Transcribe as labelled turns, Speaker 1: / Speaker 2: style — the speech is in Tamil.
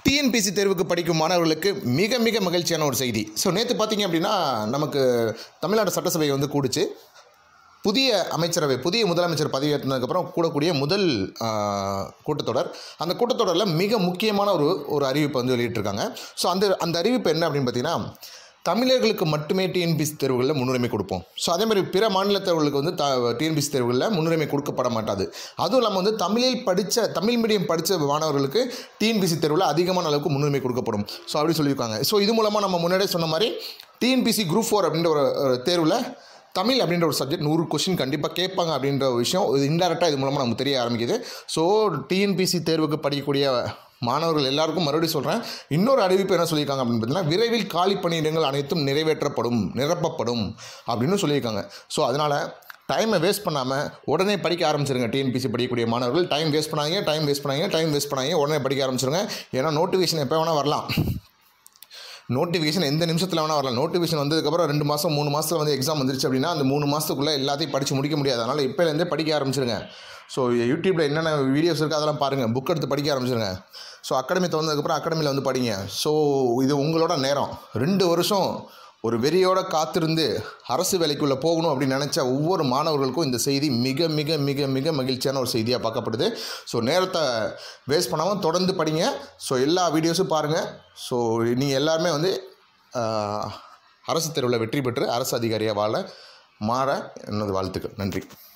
Speaker 1: டிஎன்பிசி தேர்வுக்கு படிக்கும் மாணவர்களுக்கு மிக மிக மகிழ்ச்சியான ஒரு செய்தி ஸோ நேற்று பார்த்தீங்க அப்படின்னா நமக்கு தமிழ்நாடு சட்டசபை வந்து கூடுச்சு புதிய அமைச்சரவை புதிய முதலமைச்சர் பதவியேற்றதுக்கப்புறம் கூடக்கூடிய முதல் ஆ, கூட்டத்தொடர் அந்த கூட்டத்தொடரில் மிக முக்கியமான ஒரு ஒரு அறிவிப்பை வந்து வெளியிட்டிருக்காங்க ஸோ அந்த அந்த அறிவிப்பு என்ன அப்படின்னு பார்த்தீங்கன்னா தமிழர்களுக்கு மட்டுமே டிஎன்பிசி தேர்வுகளில் முன்னுரிமை கொடுப்போம் ஸோ அதே மாதிரி பிற மாநில தேர்வுகளுக்கு வந்து த டிஎன்பிசி தேர்வுகளில் முன்னுரிமை கொடுக்கப்பட மாட்டாது அதுவும் இல்லாமல் வந்து தமிழில் படித்த தமிழ் மீடியம் படித்த மாணவர்களுக்கு டிஎன்பிசி தேர்வில் அதிகமான அளவுக்கு முன்னுரிமை கொடுக்கப்படும் ஸோ அப்படி சொல்லியிருக்காங்க ஸோ இது மூலமாக நம்ம முன்னாடியே சொன்ன மாதிரி டிஎன்பிசி குரூப் ஃபோர் அப்படின்ற ஒரு ஒரு தேர்வில் தமிழ் அப்படின்ற ஒரு சப்ஜெக்ட் நூறு கொஷின் கண்டிப்பாக கேட்பாங்க அப்படின்ற ஒரு விஷயம் இது இன்டெரக்டாக இது மூலமாக நமக்கு தெரிய ஆரம்பிக்குது ஸோ டிஎன்பிசி தேர்வுக்கு படிக்கக்கூடிய மாணவர்கள் எல்லாருக்கும் மறுபடியும் சொல்கிறேன் இன்னொரு அறிவிப்பு என்ன சொல்லியிருக்காங்க அப்படின்னு பார்த்தீங்கன்னா விரைவில் காலி பணியிடங்கள் அனைத்தும் நிறைவேற்றப்படும் நிரப்பப்படும் அப்படின்னு சொல்லியிருக்காங்க ஸோ அதனால் டைமை வேஸ்ட் பண்ணாமல் உடனே படிக்க ஆரம்பிச்சிருங்க டிஎன்பிசி படிக்கக்கூடிய மாணவர்கள் டைம் வேஸ்ட் பண்ணாங்க டைம் வேஸ்ட் பண்ணாங்க டைம் வேஸ்ட் பண்ணாங்க உடனே படிக்க ஆரம்பிச்சிருங்க ஏன்னா நோட்டிஃபிகேஷன் எப்போ வேணால் வரலாம் நோட்டிஃபிகேஷன் எந்த நிமிஷத்தில் வேணால் வரலாம் நோட்டிஃபிகேஷன் வந்ததுக்கப்புறம் ரெண்டு மாதம் மூணு மாதத்தில் வந்து எக்ஸாம் வந்துருச்சு அப்படின்னா அந்த மூணு மாதத்துக்குள்ளே எல்லாத்தையும் படித்து முடிக்க முடியாது அதனால் இப்போலேருந்தே படிக்க ஆரம்பிச்சிருங்க ஸோ யூடியூப்பில் என்னென்ன வீடியோஸ் இருக்குது அதெல்லாம் பாருங்கள் புக் எடுத்து படிக்க ஆரம்பிச்சிருங்க ஸோ அகாடமி திறந்ததுக்கப்புறம் அகாடமியில் வந்து படிங்க ஸோ இது உங்களோட நேரம் ரெண்டு வருஷம் ஒரு வெறியோட காத்திருந்து அரசு வேலைக்குள்ளே போகணும் அப்படின்னு நினச்ச ஒவ்வொரு மாணவர்களுக்கும் இந்த செய்தி மிக மிக மிக மிக மகிழ்ச்சியான ஒரு செய்தியாக பார்க்கப்படுது ஸோ நேரத்தை வேஸ்ட் பண்ணாமல் தொடர்ந்து படிங்க ஸோ எல்லா வீடியோஸும் பாருங்கள் ஸோ நீங்கள் எல்லாருமே வந்து ஆஹ், அரசு தேர்வில் வெற்றி பெற்று அரசு அதிகாரியாக வாழ மாற எனது வாழ்த்துக்கள் நன்றி